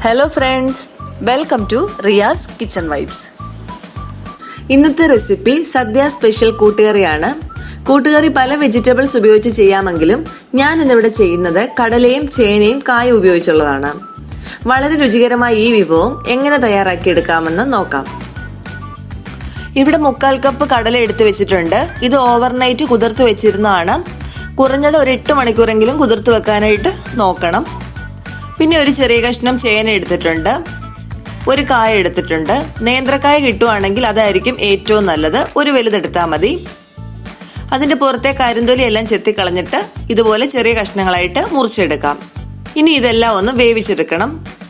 hello friends welcome to Riyas kitchen vibes ഇന്നത്തെ recipe sadya special കൂട്ടുകറിയാണ് കൂട്ടുകറി പല വെജിറ്റബിൾസ് ഉപയോഗിച്ച് ചെയ്യാമെങ്കിലും ഞാൻ ഇന്നിവിടെ ചെയ്യുന്നത് കടലയും ചേനയും കായും ഉപയോഗിച്ചുള്ളതാണ് വളരെ രുചികരമായ ഈ വിഭവം എങ്ങനെ തയ്യാറാക്കിയെടുക്കാമെന്ന് നോക്കാം ഇവിടെ മുക്കാൽ കപ്പ് കടല എടുത്തു വെച്ചിട്ടുണ്ട് ഇത് ഓവർനൈറ്റ് കുതിർത്ത് വെച്ചിരുന്നതാണ് കുറഞ്ഞത് ഒരു എട്ട് മണിക്കൂറെങ്കിലും കുതിർത്ത് വെക്കാനായിട്ട് നോക്കണം പിന്നെ ഒരു ചെറിയ കഷ്ണം ചേന എടുത്തിട്ടുണ്ട് ഒരു കായ എടുത്തിട്ടുണ്ട് നേന്ത്രക്കായ കിട്ടുവാണെങ്കിൽ അതായിരിക്കും ഏറ്റവും നല്ലത് ഒരു വലുതെടുത്താൽ മതി അതിൻ്റെ പുറത്തെ കരിന്തൊലി എല്ലാം ചെത്തിക്കളഞ്ഞിട്ട് ഇതുപോലെ ചെറിയ കഷ്ണങ്ങളായിട്ട് മുറിച്ചെടുക്കാം ഇനി ഇതെല്ലാം ഒന്ന് വേവിച്ചെടുക്കണം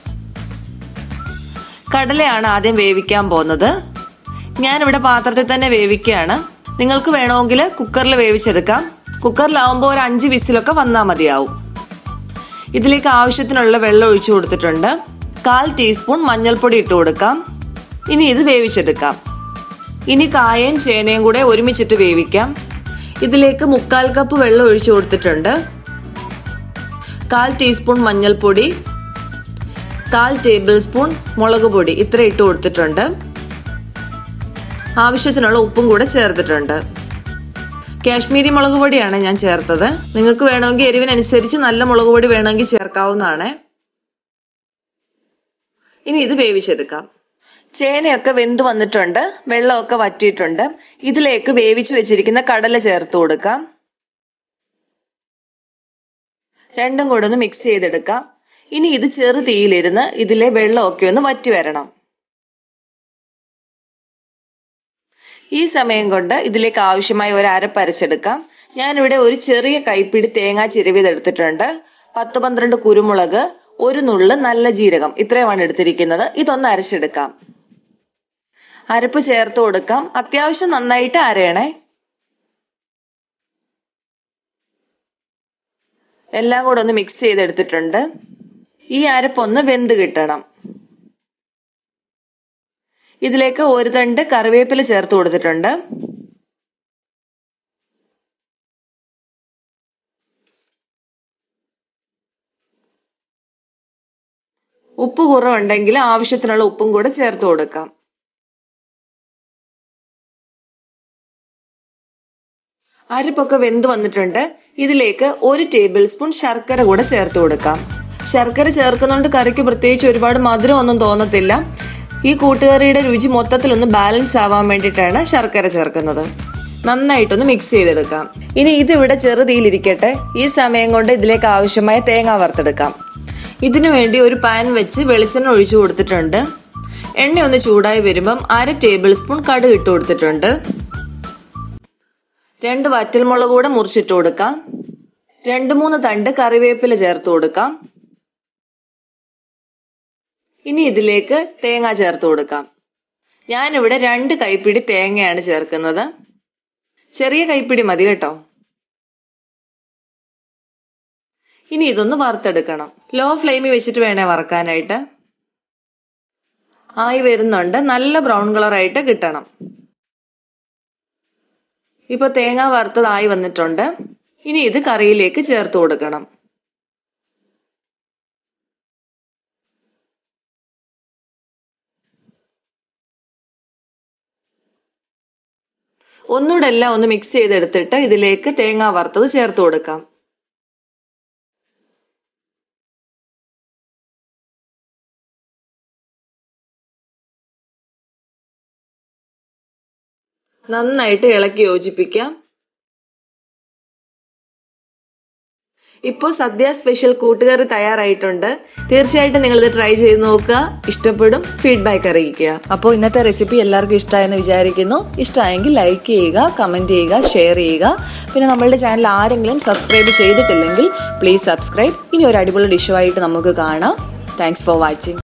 കടലയാണ് ആദ്യം വേവിക്കാൻ പോകുന്നത് ഞാനിവിടെ പാത്രത്തിൽ തന്നെ വേവിക്കുകയാണ് നിങ്ങൾക്ക് വേണമെങ്കിൽ കുക്കറിൽ വേവിച്ചെടുക്കാം കുക്കറിലാവുമ്പോൾ ഒരു അഞ്ച് വിസിലൊക്കെ വന്നാൽ മതിയാവും ഇതിലേക്ക് ആവശ്യത്തിനുള്ള വെള്ളം ഒഴിച്ചു കൊടുത്തിട്ടുണ്ട് കാൽ ടീസ്പൂൺ മഞ്ഞൾപ്പൊടി ഇട്ട് കൊടുക്കാം ഇനി ഇത് വേവിച്ചെടുക്കാം ഇനി കായയും ചേനയും കൂടെ ഒരുമിച്ചിട്ട് വേവിക്കാം ഇതിലേക്ക് മുക്കാൽ കപ്പ് വെള്ളം ഒഴിച്ചു കൊടുത്തിട്ടുണ്ട് കാൽ ടീസ്പൂൺ മഞ്ഞൾപ്പൊടി കാൽ ടേബിൾ സ്പൂൺ മുളക് പൊടി ഇത്ര ഇട്ട് കൊടുത്തിട്ടുണ്ട് ആവശ്യത്തിനുള്ള ഉപ്പും കൂടെ ചേർത്തിട്ടുണ്ട് കാശ്മീരി മുളക് പൊടിയാണ് ഞാൻ ചേർത്തത് നിങ്ങൾക്ക് വേണമെങ്കിൽ എരിവിനനുസരിച്ച് നല്ല മുളക് പൊടി വേണമെങ്കിൽ ചേർക്കാവുന്നതാണ് ഇനി ഇത് വേവിച്ചെടുക്കാം ചേനയൊക്കെ വെന്ത് വന്നിട്ടുണ്ട് വെള്ളമൊക്കെ വറ്റിയിട്ടുണ്ട് ഇതിലേക്ക് വേവിച്ചു വെച്ചിരിക്കുന്ന കടല ചേർത്ത് കൊടുക്കാം രണ്ടും കൂടെ ഒന്ന് മിക്സ് ചെയ്തെടുക്കാം ഇനി ഇത് ചെറു തീയിലിരുന്ന് ഇതിലെ വെള്ളമൊക്കെ ഒന്ന് വറ്റി വരണം ഈ സമയം കൊണ്ട് ഇതിലേക്ക് ആവശ്യമായ ഒരു അരപ്പ് അരച്ചെടുക്കാം ഞാനിവിടെ ഒരു ചെറിയ കൈപ്പിടി തേങ്ങ ചിരവിയതെടുത്തിട്ടുണ്ട് പത്ത് പന്ത്രണ്ട് കുരുമുളക് ഒരു നുള്ള് നല്ല ജീരകം ഇത്രയുമാണ് എടുത്തിരിക്കുന്നത് ഇതൊന്ന് അരച്ചെടുക്കാം അരപ്പ് ചേർത്ത് കൊടുക്കാം അത്യാവശ്യം നന്നായിട്ട് അരയണേ എല്ലാം കൂടെ ഒന്ന് മിക്സ് ചെയ്തെടുത്തിട്ടുണ്ട് ഈ അരപ്പൊന്ന് വെന്ത് കിട്ടണം ഇതിലേക്ക് ഒരു തണ്ട് കറിവേപ്പില ചേർത്ത് കൊടുത്തിട്ടുണ്ട് ഉപ്പ് കുറവുണ്ടെങ്കിൽ ആവശ്യത്തിനുള്ള ഉപ്പും കൂടെ ചേർത്ത് കൊടുക്കാം അരപ്പൊക്കെ വെന്ത് വന്നിട്ടുണ്ട് ഇതിലേക്ക് ഒരു ടേബിൾ സ്പൂൺ ശർക്കര കൂടെ ചേർത്ത് കൊടുക്കാം ശർക്കര ചേർക്കുന്നതുകൊണ്ട് കറിക്ക് പ്രത്യേകിച്ച് ഒരുപാട് മധുരം ഒന്നും തോന്നത്തില്ല ഈ കൂട്ടുകറിയുടെ രുചി മൊത്തത്തിൽ ഒന്ന് ബാലൻസ് ആവാൻ വേണ്ടിയിട്ടാണ് ശർക്കര ചേർക്കുന്നത് നന്നായിട്ടൊന്ന് മിക്സ് ചെയ്തെടുക്കാം ഇനി ഇതിവിടെ ചെറുതീയിലിരിക്കട്ടെ ഈ സമയം കൊണ്ട് ഇതിലേക്ക് ആവശ്യമായ തേങ്ങ വറുത്തെടുക്കാം ഇതിനു വേണ്ടി ഒരു പാൻ വെച്ച് വെളിച്ചെണ്ണ ഒഴിച്ചു കൊടുത്തിട്ടുണ്ട് എണ്ണ ഒന്ന് ചൂടായി വരുമ്പം അര ടേബിൾ സ്പൂൺ കടുക് ഇട്ട് കൊടുത്തിട്ടുണ്ട് രണ്ട് വറ്റൽമുളക് കൂടെ മുറിച്ചിട്ട് കൊടുക്കാം രണ്ട് മൂന്ന് തണ്ട് കറിവേപ്പില ചേർത്ത് കൊടുക്കാം ഇനി ഇതിലേക്ക് തേങ്ങ ചേർത്ത് കൊടുക്കാം ഞാനിവിടെ രണ്ട് കൈപ്പിടി തേങ്ങയാണ് ചേർക്കുന്നത് ചെറിയ കൈപ്പിടി മതി കേട്ടോ ഇനി ഇതൊന്ന് വറുത്തെടുക്കണം ലോ ഫ്ലെയിമിൽ വെച്ചിട്ട് വേണേ വറക്കാനായിട്ട് ആയി വരുന്നുണ്ട് നല്ല ബ്രൗൺ കളറായിട്ട് കിട്ടണം ഇപ്പൊ തേങ്ങ വറുത്തതായി വന്നിട്ടുണ്ട് ഇനി ഇത് കറിയിലേക്ക് ചേർത്ത് കൊടുക്കണം ഒന്നുകൂടെ എല്ലാം ഒന്ന് മിക്സ് ചെയ്തെടുത്തിട്ട് ഇതിലേക്ക് തേങ്ങ വറുത്തത് ചേർത്ത് കൊടുക്കാം നന്നായിട്ട് ഇളക്കി യോജിപ്പിക്കാം ഇപ്പോൾ സദ്യ സ്പെഷ്യൽ കൂട്ടുകറി തയ്യാറായിട്ടുണ്ട് തീർച്ചയായിട്ടും നിങ്ങൾ ഇത് ട്രൈ ചെയ്ത് നോക്കുക ഇഷ്ടപ്പെടും ഫീഡ്ബാക്ക് അറിയിക്കുക അപ്പോൾ ഇന്നത്തെ റെസിപ്പി എല്ലാവർക്കും ഇഷ്ടമായെന്ന് വിചാരിക്കുന്നു ഇഷ്ടമായെങ്കിൽ ലൈക്ക് ചെയ്യുക കമൻറ്റ് ചെയ്യുക ഷെയർ ചെയ്യുക പിന്നെ നമ്മളുടെ ചാനൽ ആരെങ്കിലും സബ്സ്ക്രൈബ് ചെയ്തിട്ടില്ലെങ്കിൽ പ്ലീസ് സബ്സ്ക്രൈബ് ഇനി ഒരു അടിപൊളി ഡിഷുമായിട്ട് നമുക്ക് കാണാം താങ്ക്സ് ഫോർ വാച്ചിങ്